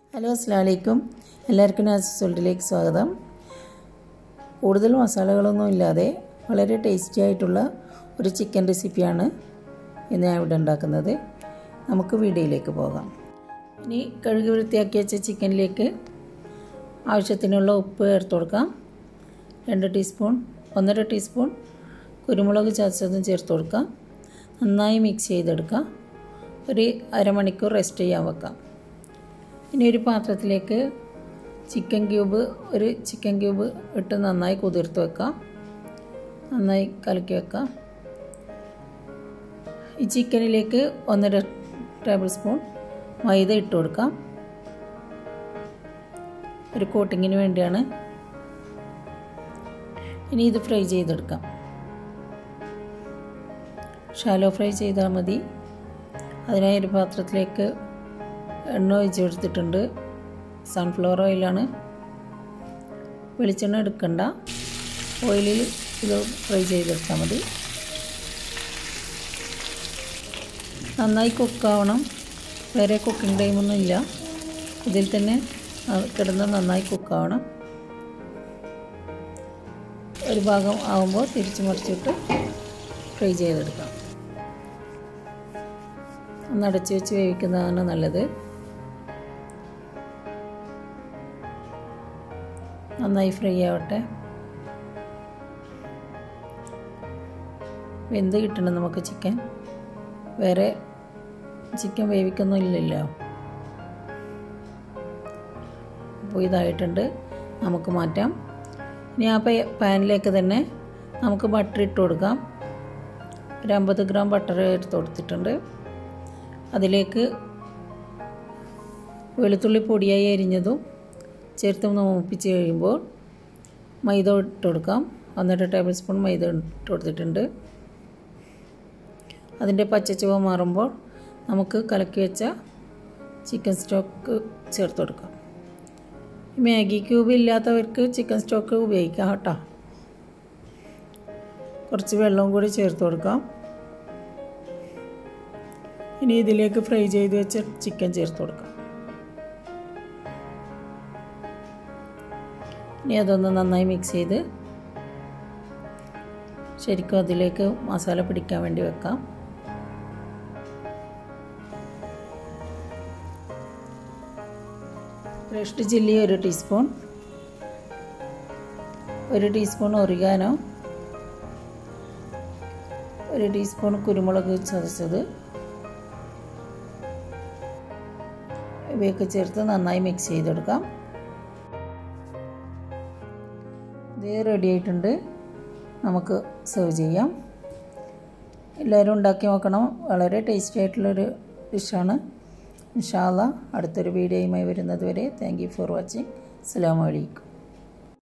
hello അസ്സാം വലൈക്കും എല്ലാവർക്കും നാസിസോൾട്ടിലേക്ക് സ്വാഗതം കൂടുതൽ മസാലകളൊന്നും ഇല്ലാതെ വളരെ ടേസ്റ്റി ആയിട്ടുള്ള ഒരു ചിക്കൻ റെസിപ്പിയാണ് ഇന്ന് ഞാൻ ഇവിടെ ഉണ്ടാക്കുന്നത് നമുക്ക് വീഡിയോയിലേക്ക് പോകാം ഇനി കഴുകി വൃത്തിയാക്കി വെച്ച ചിക്കനിലേക്ക് ആവശ്യത്തിനുള്ള ഉപ്പ് ചേർത്ത് കൊടുക്കാം രണ്ട് ടീസ്പൂൺ ഒന്നര ടീസ്പൂൺ കുരുമുളക് ചതച്ചതും ചേർത്ത് കൊടുക്കാം നന്നായി മിക്സ് ചെയ്തെടുക്കാം ഒരു അരമണിക്കൂർ റെസ്റ്റ് ചെയ്യാൻ വെക്കാം ഇനി ഒരു പാത്രത്തിലേക്ക് ചിക്കൻ ക്യൂബ് ഒരു ചിക്കൻ ക്യൂബ് ഇട്ട് നന്നായി കുതിർത്ത് വെക്കാം നന്നായി കലക്കി വെക്കാം ഈ ചിക്കനിലേക്ക് ഒന്നര ടേബിൾ സ്പൂൺ മൈദ ഇട്ട് കൊടുക്കാം ഒരു കോട്ടിങ്ങിന് വേണ്ടിയാണ് ഇനി ഇത് ഫ്രൈ ചെയ്തെടുക്കാം ഷാലോ ഫ്രൈ ചെയ്താൽ മതി അതിനായി ഒരു പാത്രത്തിലേക്ക് എണ്ണ ഒഴിച്ച് കൊടുത്തിട്ടുണ്ട് സൺഫ്ലവർ ഓയിലാണ് വെളിച്ചെണ്ണ എടുക്കണ്ട ഓയിലിൽ ഇത് ഫ്രൈ ചെയ്തെടുത്താൽ മതി നന്നായി കുക്കാവണം വേറെ കുക്കിംഗ് ടൈമൊന്നും ഇല്ല ഇതിൽ തന്നെ കിടന്ന് നന്നായി കുക്കാവണം ഒരു ഭാഗം ആകുമ്പോൾ തിരിച്ചു മറിച്ചിട്ട് ഫ്രൈ ചെയ്തെടുക്കാം ഒന്ന് അടച്ചു വെച്ച് വേവിക്കുന്നതാണ് നല്ലത് നന്നായി ഫ്രൈ ആവട്ടെ വെന്ത് കിട്ടണം നമുക്ക് ചിക്കൻ വേറെ ചിക്കൻ വേവിക്കൊന്നുമില്ലല്ലോ അപ്പോൾ ഇതായിട്ടുണ്ട് നമുക്ക് മാറ്റാം ഇനി ആ പാനിലേക്ക് തന്നെ നമുക്ക് ബട്ടർ ഇട്ട് കൊടുക്കാം ഒരു അമ്പത് ഗ്രാം ബട്ടർ എടുത്ത് കൊടുത്തിട്ടുണ്ട് അതിലേക്ക് വെളുത്തുള്ളി പൊടിയായി അരിഞ്ഞതും ചേർത്ത് മൂപ്പിച്ച് കഴിയുമ്പോൾ മൈദ ഇട്ട് കൊടുക്കാം ഒന്നര ടേബിൾ സ്പൂൺ മൈദ ഇട്ട് കൊടുത്തിട്ടുണ്ട് അതിൻ്റെ പച്ചച്ചുവ മാറുമ്പോൾ നമുക്ക് കലക്കി വെച്ച ചിക്കൻ സ്റ്റോക്ക് ചേർത്ത് കൊടുക്കാം മാഗി ക്യൂബ് ഇല്ലാത്തവർക്ക് ചിക്കൻ സ്റ്റോക്ക് ഉപയോഗിക്കാം കേട്ടോ കുറച്ച് വെള്ളവും കൂടി ചേർത്ത് കൊടുക്കാം ഇനി ഇതിലേക്ക് ഫ്രൈ ചെയ്ത് വെച്ച ചിക്കൻ ചേർത്ത് കൊടുക്കാം ഇനി അതൊന്ന് നന്നായി മിക്സ് ചെയ്ത് ശരിക്കും അതിലേക്ക് മസാല പിടിക്കാൻ വേണ്ടി വെക്കാം ഫ്രഷ് ചില്ലി ഒരു ടീസ്പൂൺ ഒരു ടീസ്പൂൺ ഒറിഗാനോ ഒരു ടീസ്പൂൺ കുരുമുളക് ചതച്ചത് ഇവയൊക്കെ ചേർത്ത് നന്നായി മിക്സ് ചെയ്തെടുക്കാം ഇത് റെഡി ആയിട്ടുണ്ട് നമുക്ക് സെർവ് ചെയ്യാം എല്ലാവരും ഉണ്ടാക്കി നോക്കണം വളരെ ടേസ്റ്റി ആയിട്ടുള്ളൊരു ഡിഷാണ് ഇൻഷാല്ല അടുത്തൊരു വീഡിയോയുമായി വരുന്നത് വരെ താങ്ക് യു ഫോർ വാച്ചിങ് അസ്സാം വലൈക്കും